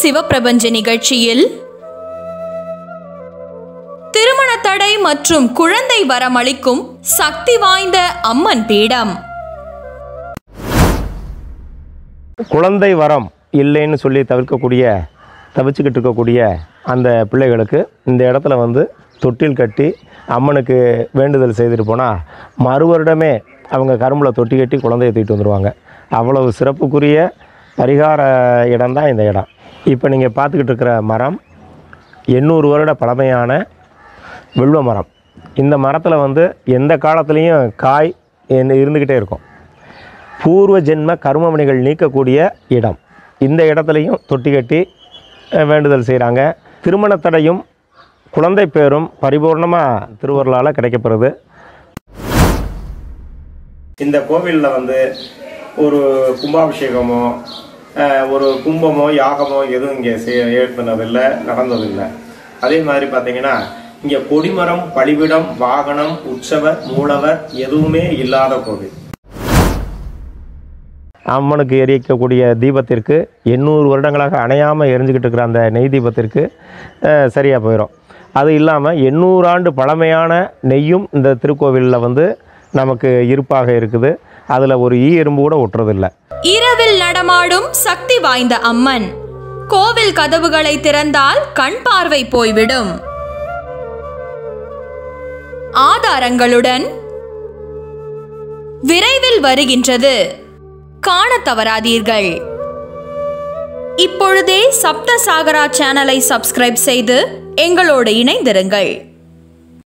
சிவப்பிரபஞ்ச நிகழ்ச்சியில் திருமண தடை மற்றும் குழந்தை வரமளிக்கும் சக்தி வாய்ந்த அம்மன் பீடம் குழந்தை வரம் இல்லைன்னு சொல்லி தவிர்க்கக்கூடிய தவிச்சுக்கிட்டு இருக்கக்கூடிய அந்த பிள்ளைகளுக்கு இந்த இடத்துல வந்து தொட்டில் கட்டி அம்மனுக்கு வேண்டுதல் செய்துட்டு போனால் மறு வருடமே அவங்க கரும்பில் தொட்டி கட்டி குழந்தைய தூக்கிட்டு வந்துடுவாங்க அவ்வளவு சிறப்புக்குரிய பரிகார இடம்தான் இந்த இடம் இப்போ நீங்கள் பார்த்துக்கிட்டு இருக்கிற மரம் எண்ணூறு வருட பழமையான வில்வ மரம் இந்த மரத்தில் வந்து எந்த காலத்துலேயும் காய் என்ன- இருந்துக்கிட்டே இருக்கும் பூர்வ ஜென்ம கர்மமணிகள் நீக்கக்கூடிய இடம் இந்த இடத்துலையும் தொட்டி கட்டி அஹ், வேண்டுதல் செய்கிறாங்க திருமண தடையும் குழந்தை பேரும் பரிபூர்ணமாக திருவருளால் கிடைக்கப்படுது இந்த கோவிலில் வந்து ஒரு கும்பாபிஷேகமோ அஹ், ஒரு கும்பமோ யாகமோ எதுவும் இங்கே ஏற்பனதில்லை நடந்ததில்லை அதே மாதிரி பார்த்தீங்கன்னா இங்கே கொடிமரம் பலிபிடம் வாகனம் உற்சவர் மூலவர் எதுவுமே இல்லாத கோவில் அம்மனுக்கு எரிக்கக்கூடிய தீபத்திற்கு எண்ணூறு வருடங்களாக அணையாமல் எரிஞ்சுக்கிட்டு இருக்கிற அந்த நெய் தீபத்திற்கு சரியாக போயிடும் அது இல்லாமல் எண்ணூறு ஆண்டு பழமையான நெய்யும் இந்த திருக்கோவிலில் வந்து நமக்கு இருப்பாக இருக்குது அதில் ஒரு ஈ எறும்பு கூட ஒட்டுறதில்லை இரவில் நடமாடும் சக்தி வாய்ந்த அம்மன் கோவில் கதவுகளை திறந்தால் கண் பார்வை போய்விடும் ஆதாரங்களுடன் விரைவில் வருகின்றது காணத் தவறாதீர்கள் இப்பொழுதே சப்த சாகரா சேனலை சப்ஸ்கிரைப் செய்து எங்களோடு இணைந்திருங்கள்